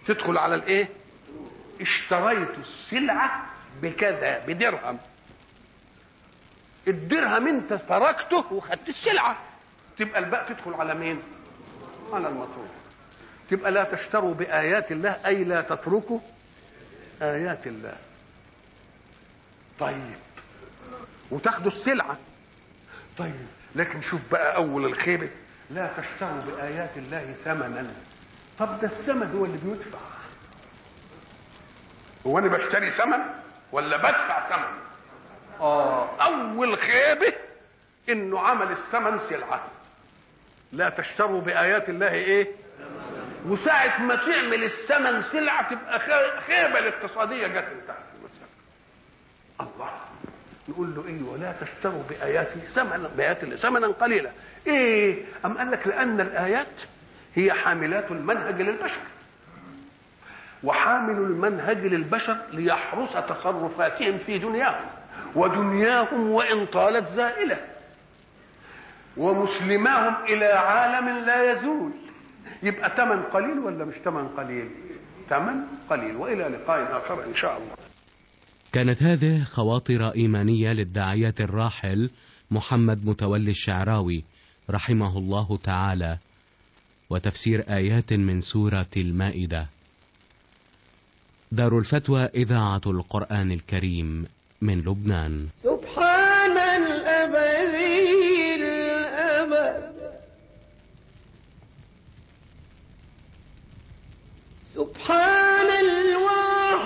تدخل على الايه اشتريت السلعة بكذا بدرهم الدرهم انت تركته وخدت السلعة تبقى الباء تدخل على مين على المطلوب تبقى لا تشتروا بآيات الله أي لا تتركوا آيات الله طيب وتاخدوا السلعة طيب لكن شوف بقى أول الخيبة لا تشتروا بآيات الله ثمنا طب ده الثمن هو اللي بيدفع هو أنا بشتري ثمن ولا بدفع ثمن آه أول خيبة إنه عمل الثمن سلعة لا تشتروا بآيات الله إيه وساعة ما تعمل الثمن سلعة تبقى خيبة الاقتصادية جت من تحت المسألة الله نقول له ايه ولا تشتروا بآياتي ثمنا بآيات الله ثمنا قليلا ايه أم قال لك لأن الآيات هي حاملات المنهج للبشر وحامل المنهج للبشر ليحرس تصرفاتهم في دنياهم ودنياهم وإن طالت زائلة ومسلماهم إلى عالم لا يزول يبقى ثمن قليل ولا مش ثمن قليل ثمن قليل وإلى لقاء آخر إن شاء الله كانت هذه خواطر إيمانية للداعية الراحل محمد متولي الشعراوي رحمه الله تعالى وتفسير آيات من سورة المائدة دار الفتوى إذاعة القرآن الكريم من لبنان سبحان الأبدي الأبد سبحان